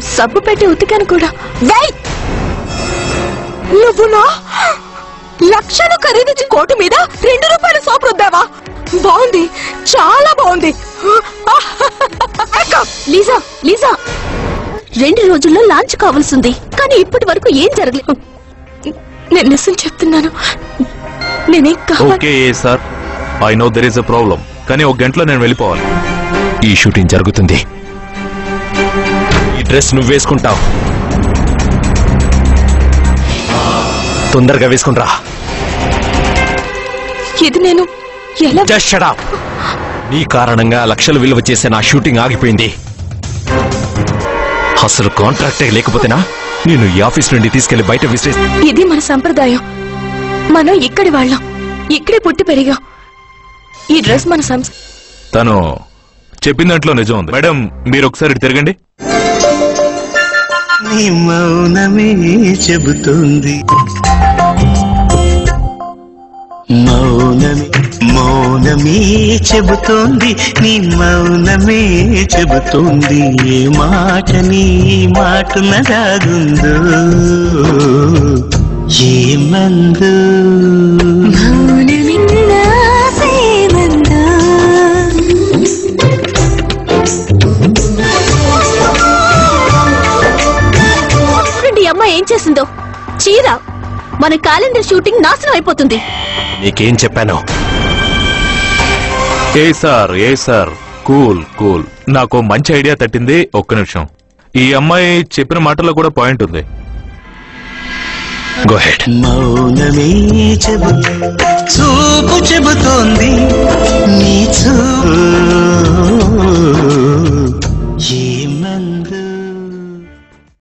సబ్బు పెట్టి ఉతికాను కూడా వేయ్ నువ్వునా లక్షలు ఖరీదించి కోటు మీద రెండు రూపాయల సోపు రుద్దావా బాగుంది చాలా బాగుంది ఎక్కో. లీజా లీజా రెండు రోజుల్లో లాంచ్ కావాల్సింది కానీ ఇప్పటి వరకు ఏం జరగలేదు నేను నిజం చెప్తున్నాను నేనేం కావాలి ఓకే ఏ sir I know there is a problem కానీ ఒక గంటలో నేను వెళ్ళిపోవాలి ఈ షూటింగ్ జరుగుతుంది ఈ డ్రెస్ నువ్వు వేసుకుంటావు తొందరగా వేసుకుంటా ఇది నేను ఎలా జస్ట్ షట్ అప్ నీ కారణంగా లక్షలు విలువ చేసే నా షూటింగ్ ఆగిపోయింది అసలు కాంట్రాక్టే లేకపోతేనా నేను ఈ ఆఫీస్ నుండి తీసుకెళ్లి బయట విసిరేసి ఇది మన సంప్రదాయం మనం ఇక్కడి వాళ్ళం ఇక్కడే పుట్టి పెరిగాం ఈ డ్రెస్ మన సంస్ తను చెప్పిన దాంట్లో నిజం ఉంది మేడం మీరు ఒకసారి ఇటు తిరగండి నీ మౌనమే చెబుతుంది మౌనమే మౌనమే చెబుతోంది నీ మౌనమే చెబుతోంది ఏ మాట నీ మాటన రాగుందో ఏ మందు చూడండి ఈ అమ్మాయి ఏం చేసిందో చీర మన క్యాలెండర్ షూటింగ్ నాశనం అయిపోతుంది నీకేం చెప్పాను ఏ సార్ ఏ సార్ కూల్ కూల్ నాకు మంచి ఐడియా తట్టింది ఒక్క నిమిషం ఈ అమ్మాయి చెప్పిన మాటల్లో కూడా పాయింట్ ఉంది గో హెడ్ మౌనమే చెబు చూపు చెబుతోంది నీ చూ